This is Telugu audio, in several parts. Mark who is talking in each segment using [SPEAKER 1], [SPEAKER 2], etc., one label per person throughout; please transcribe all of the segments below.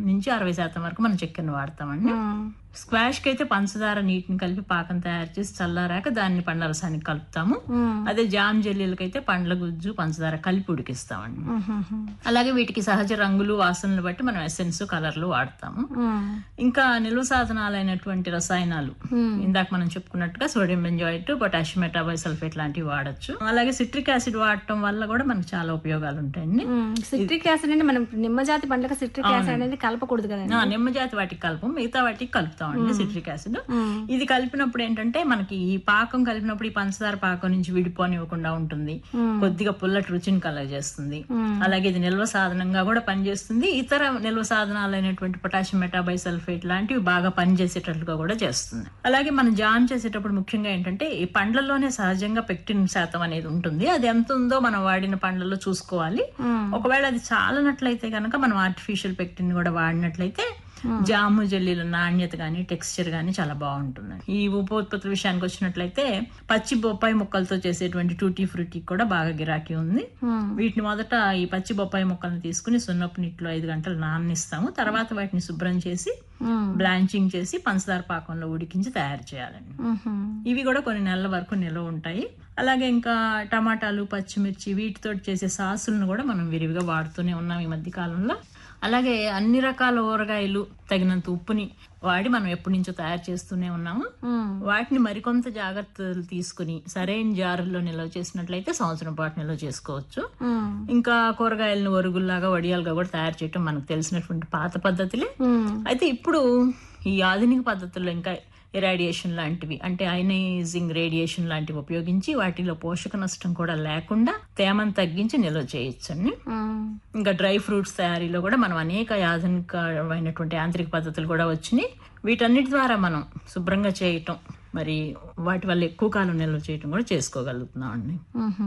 [SPEAKER 1] నుంచి అరవై శాతం వరకు మనం చక్కెరను వాడతామండి స్క్వాష్ కి అయితే పంచదార నీటిని కలిపి పాకం తయారు చేసి చల్లారాక దాన్ని పండ్ల రసానికి కలుపుతాము అదే జామ్ జెల్లీలకైతే పండ్ల గుజ్జు పంచదార కలిపి ఉడికిస్తామండి అలాగే వీటికి సహజ రంగులు వాసనలు బట్టి మనం ఎసెన్స్ కలర్లు వాడతాము ఇంకా నిల్వ సాధనాలైనటువంటి రసాయనాలు ఇందాక మనం చెప్పుకున్నట్టుగా sodium benzoate potassium metabi sulphate లాంటివి వాడచ్చు అలాగే సిట్రిక్ యాసిడ్ వాడటం వల్ల కూడా మనకు చాలా ఉపయోగాలు ఉంటాయండి
[SPEAKER 2] సిట్రిక్ యాసిడ్ అంటే మనం నిమ్మజాతి పండ్లకు సిట్రిక్ యాసిడ్ అనేది కలపకూడదు కదండి
[SPEAKER 1] ఆ, నిమ్మజాతి వాటికి కలుపు మిగతా వాటికి కలుపుతామండి సిట్రిక్ యాసిడ్ ఇది కలిపినప్పుడు ఏంటంటే మనకి ఈ పాకం కలిపినప్పుడు ఈ పంచదార పాకం నుంచి విడిపోనివ్వకుండా ఉంటుంది కొద్దిగా పుల్లటి రుచిని కలగజేస్తుంది అలాగే ఇది నిల్వ సాధనంగా కూడా పనిచేస్తుంది ఇతర నిల్వ సాధనాలైనటువంటి పొటాషియం మెటాబై సల్ఫేట్ లాంటివి బాగా పనిచేసేటట్లుగా కూడా చేస్తుంది అలాగే మనం జామ్ చేసేటప్పుడు ముఖ్యంగా ఏంటంటే ఈ పండ్లలోనే సహజంగా పెక్టిన్ శాతం అనేది ఉంటుంది అది ఎంత ఉందో మనం వాడిన పండ్లలో చూసుకోవాలి ఒకవేళ అది చాలనట్లయితే కనుక మనం ఆర్టిఫిషియల్ పెక్టిన్ కూడా వాడినట్లయితే జాము జెల్లీల నాణ్యత గానీ టెక్స్చర్ గానీ చాలా బాగుంటుంది ఈ ఉపోత్పత్తుల విషయానికి వచ్చినట్లయితే పచ్చి బొప్పాయి ముక్కలతో చేసేటువంటి టూటీ ఫ్రూటీ కూడా బాగా గిరాకీ ఉంది వీటిని మొదట ఈ పచ్చి బొప్పాయి ముక్కలను తీసుకుని సున్నపు నీటిలో ఐదు గంటలు నాననిస్తాము తర్వాత వాటిని శుభ్రం చేసి బ్లాంచింగ్ చేసి పంచదార పాకంలో ఉడికించి తయారు చేయాలండి ఇవి కూడా కొన్ని నెలల వరకు నిల్వ ఉంటాయి అలాగే ఇంకా టమాటాలు పచ్చిమిర్చి వీటితో చేసే సాసులను కూడా మనం విరివిగా వాడుతూనే ఉన్నాం ఈ మధ్య కాలంలో అలాగే అన్ని రకాల ఊరగాయలు తగినంత ఉప్పుని వాడి మనం ఎప్పటి నుంచో తయారు చేస్తూనే ఉన్నాము వాటిని మరికొంత జాగ్రత్తలు తీసుకుని సరైన జారుల్లో నిల్వ చేసినట్లయితే సంవత్సరం పాటు నిల్వ చేసుకోవచ్చు ఇంకా కూరగాయలను ఒరుగుల్లాగా వడియాలుగా కూడా తయారు చేయటం మనకు తెలిసినటువంటి పాత పద్ధతులే అయితే ఇప్పుడు ఈ ఆధునిక పద్ధతుల్లో ఇంకా ఇరాడియేషన్ లాంటివి అంటే అయనైజింగ్ రేడియేషన్ లాంటివి ఉపయోగించి వాటిలో పోషక నష్టం కూడా లేకుండా తేమను తగ్గించి నిల్వ చేయొచ్చండి ఇంకా డ్రై ఫ్రూట్స్ తయారీలో కూడా మనం అనేక ఆధునికమైనటువంటి యాంత్రిక పద్ధతులు కూడా వచ్చినాయి వీటన్నిటి ద్వారా మనం శుభ్రంగా చేయటం మరి వాటి వల్ల ఎక్కువ కాలం నిల్వ చేయటం కూడా చేసుకోగలుగుతున్నాం అండి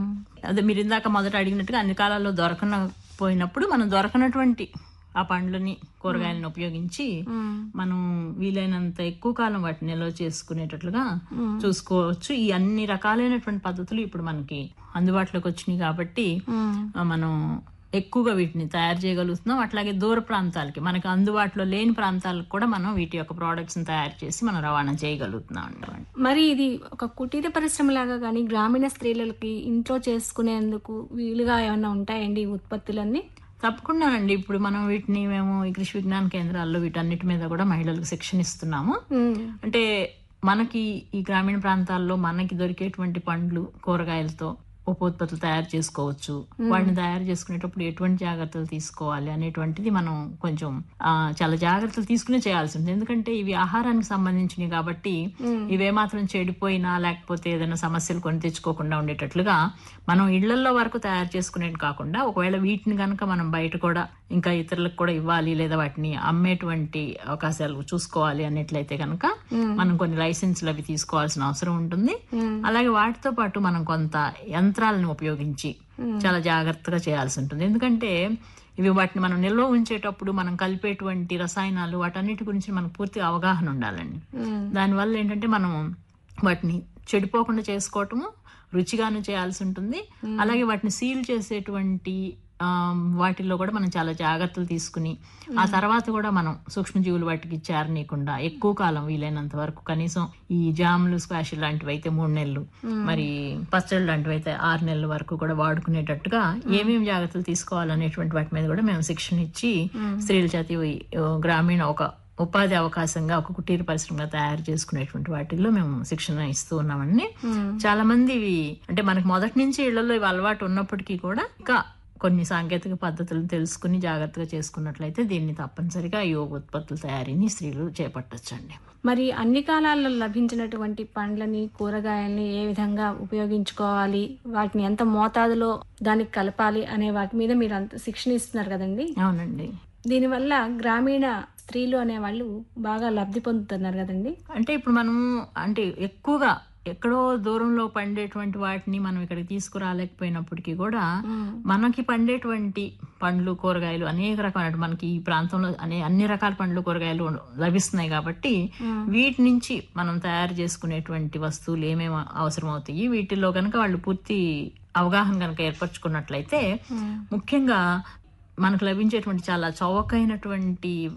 [SPEAKER 1] అదే మీరు ఇందాక మొదట అడిగినట్టుగా అన్ని కాలాల్లో దొరకకపోయినప్పుడు మనం దొరకనటువంటి ఆ పండ్లని కూరగాయలను ఉపయోగించి మనం వీలైనంత ఎక్కువ కాలం వాటిని నిల్వ చేసుకునేటట్లుగా చూసుకోవచ్చు ఈ అన్ని రకాలైనటువంటి పద్ధతులు ఇప్పుడు మనకి అందుబాటులోకి వచ్చినాయి కాబట్టి ఆ, మనం ఎక్కువగా వీటిని తయారు చేయగలుగుతున్నాం అట్లాగే దూర ప్రాంతాలకి మనకి అందుబాటులో లేని ప్రాంతాలకు కూడా మనం వీటి యొక్క ప్రోడక్ట్స్ తయారు చేసి మనం రవాణా చేయగలుగుతున్నాం అండి
[SPEAKER 2] మరి ఇది ఒక కుటీర పరిశ్రమ లాగా కానీ గ్రామీణ స్త్రీలకి ఇంట్లో చేసుకునేందుకు వీలుగా ఏమైనా ఉంటాయండి ఈ ఉత్పత్తులన్నీ
[SPEAKER 1] తప్పకుండానండి ఇప్పుడు మనం వీటిని మేము ఈ కృషి విజ్ఞాన కేంద్రాల్లో వీటన్నిటి మీద కూడా మహిళలకు శిక్షణ ఇస్తున్నాము అంటే మనకి ఈ గ్రామీణ ప్రాంతాల్లో మనకి దొరికేటువంటి పండ్లు కూరగాయలతో ఉపోత్పత్తులు తయారు చేసుకోవచ్చు వాటిని తయారు చేసుకునేటప్పుడు ఎటువంటి జాగ్రత్తలు తీసుకోవాలి అనేటువంటిది మనం కొంచెం ఆ, చాలా జాగ్రత్తలు తీసుకునే చేయాల్సి ఉంటుంది ఎందుకంటే ఇవి ఆహారానికి సంబంధించినవి కాబట్టి ఇవే మాత్రం చెడిపోయినా లేకపోతే ఏదైనా సమస్యలు కొని తెచ్చుకోకుండా ఉండేటట్లుగా మనం ఇళ్లలో వరకు తయారు చేసుకునేది కాకుండా ఒకవేళ వీటిని కనుక మనం బయట కూడా ఇంకా ఇతరులకు కూడా ఇవ్వాలి లేదా వాటిని అమ్మేటువంటి అవకాశాలు చూసుకోవాలి అన్నట్లయితే కనుక మనం కొన్ని లైసెన్సులు అవి తీసుకోవాల్సిన అవసరం ఉంటుంది అలాగే వాటితో పాటు మనం కొంత యంత్రాలను ఉపయోగించి చాలా జాగ్రత్తగా చేయాల్సి ఉంటుంది ఎందుకంటే ఇవి వాటిని మనం నిల్వ ఉంచేటప్పుడు మనం కలిపేటువంటి రసాయనాలు వాటన్నిటి గురించి మనకు పూర్తి అవగాహన ఉండాలండి దానివల్ల ఏంటంటే మనం వాటిని చెడిపోకుండా చేసుకోవటము రుచిగాను చేయాల్సి ఉంటుంది అలాగే వాటిని సీల్ చేసేటువంటి ఆ, వాటిల్లో కూడా మనం చాలా జాగ్రత్తలు తీసుకుని ఆ తర్వాత కూడా మనం సూక్ష్మజీవులు వాటికి చేరనీయకుండా ఎక్కువ కాలం వీలైనంత వరకు కనీసం ఈ జాములు స్క్వాష్ లాంటివి అయితే మూడు నెలలు మరి పచ్చళ్ళు లాంటివి అయితే ఆరు నెలల వరకు కూడా వాడుకునేటట్టుగా ఏమేమి జాగ్రత్తలు తీసుకోవాలనేటువంటి వాటి మీద కూడా మేము శిక్షణ ఇచ్చి స్త్రీల చేతి ఈ, గ్రామీణ ఒక ఉపాధి అవకాశంగా ఒక కుటీర పరిశ్రమగా తయారు చేసుకునేటువంటి వాటిల్లో మేము శిక్షణ ఇస్తూ ఉన్నామండి చాలా మంది ఇవి అంటే మనకి మొదటి నుంచి ఇళ్లలో ఇవి అలవాటు ఉన్నప్పటికీ కూడా ఇంకా కొన్ని సాంకేతిక పద్ధతులను తెలుసుకుని జాగ్రత్తగా చేసుకున్నట్లయితే దీన్ని తప్పనిసరిగా ఈ ఉత్పత్తుల తయారీని స్త్రీలు చేపట్టొచ్చండి
[SPEAKER 2] మరి అన్ని కాలాల్లో లభించినటువంటి పండ్లని కూరగాయల్ని ఏ విధంగా ఉపయోగించుకోవాలి వాటిని ఎంత మోతాదులో దానికి కలపాలి అనే వాటి మీద మీరు అంత శిక్షణ ఇస్తున్నారు కదండి
[SPEAKER 1] అవునండి
[SPEAKER 2] దీనివల్ల గ్రామీణ స్త్రీలు అనేవాళ్ళు బాగా లబ్ధి పొందుతున్నారు కదండి
[SPEAKER 1] అంటే ఇప్పుడు మనము అంటే ఎక్కువగా ఎక్కడో దూరంలో పండేటువంటి వాటిని మనం ఇక్కడికి తీసుకురాలేకపోయినప్పటికీ కూడా మనకి పండేటువంటి పండ్లు కూరగాయలు అనేక రకాల మనకి ఈ ప్రాంతంలో అనే అన్ని రకాల పండ్లు కూరగాయలు లభిస్తున్నాయి కాబట్టి వీటి నుంచి మనం తయారు చేసుకునేటువంటి వస్తువులు ఏమేమి అవసరం అవుతాయి వీటిల్లో కనుక వాళ్ళు పూర్తి అవగాహన కనుక ఏర్పరచుకున్నట్లయితే ముఖ్యంగా మనకు లభించేటువంటి చాలా చౌకైనటువంటి